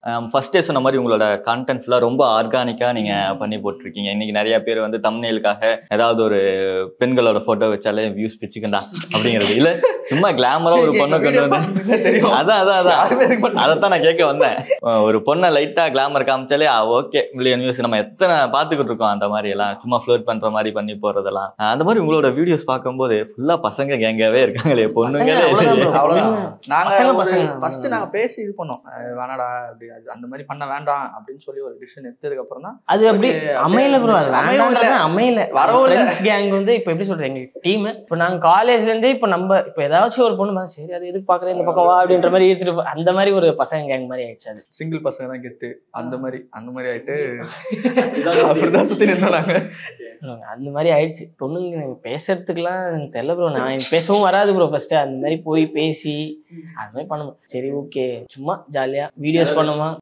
First day சொன்ன மாதிரி உங்களோட கான்டென்ட் ஃபுல்லாக ரொம்ப ஆர்கானிக்காக நீங்கள் பண்ணி போட்டிருக்கீங்க இன்னைக்கு நிறைய பேர் வந்து தம்னேலுக்காக ஏதாவது ஒரு பெண்களோட ஃபோட்டோ வச்சாலே வியூஸ் பிச்சுக்கண்டா அப்படிங்கிறது இல்லை சும்மா கிளாமராக ஒரு பொண்ணை கொண்டு வந்து தெரியும் அதான் அதான் அதான் யாருமே இருக்க மாட்டாங்க. அதைத்தான் நான் கேட்க வந்தேன் அஹ் ஒரு பொண்ணை லைட்டா கிளாமர் காமிச்சாலே ஓகே மில்லியன் வியூஸ் நம்ம எத்தனை பார்த்துக்கிட்டு இருக்கோம் அந்த மாதிரி எல்லாம் சும்மா ஃப்ளோட் பண்ற மாதிரி பண்ணி போறதெல்லாம் அஹ் அந்த மாதிரி உங்களோட வீடியோஸ் பார்க்கும்போது ஃபுல்லா பசங்க கேங்காவே இருக்காங்களே பொண்ணுங்களே அவ்வளவுதான் இல்லையே. bro. அவ்வளவுதான் நாங்க பசங்க, ஒரு பசங்க. ஃபர்ஸ்ட் நாங்க பேசி இது பண்ணோம் அஹ் வேணாடா அப்படி அது அந்த மாதிரி பண்ண வேண்டாம் அப்படின்னு சொல்லி ஒரு டிசிஷன் எடுத்ததுக்கு அப்புறம் தான் அது அப்படி Okay, அப்படியே அமையல ப்ரோ அது அமையவும் இல்ல. வேண்டாம் அமையல வரவும் இல்ல. ஃப்ரெண்ட்ஸ் கேங் வந்து இப்போ எப்படி சொல்றது எங்க டீம் இப்போ நாங்க காலேஜ்ல இருந்தே இப்போ நம்ம இப்போ ஏதாச்சும் ஒரு பொண்ணு பார்த்தா, சரி அது எதுக்கு பாக்குறேன் இந்த பக்கம் வா அப்படின்ற மாதிரி எடுத்துட்டு போ- அந்த மாதிரி ஒரு பசங்க கேங் மாதிரி ஆயிடுச்சு அது சிங்கிள் பசங்க தான் கெத்து அந்த மாதிரி அந்த மாதிரி ஆயிட்டு அப்படிதான் சுத்தி நின்றோம் நாங்க அந்த மாதிரி ஆயிடுச்சு பொண்ணுங்க எனக்கு பேசுறதுக்குலாம் எனக்கு தெரியல ப்ரோ நான் எனக்கு பேசவும் வராது ப்ரோ ஃபர்ஸ்ட் அந்த மாதிரி போய் பேசி அது மாதிரி பண்ணணும் சரி ஓகே சும்மா ஜாலியா வீடியோஸ் பண்ணுமா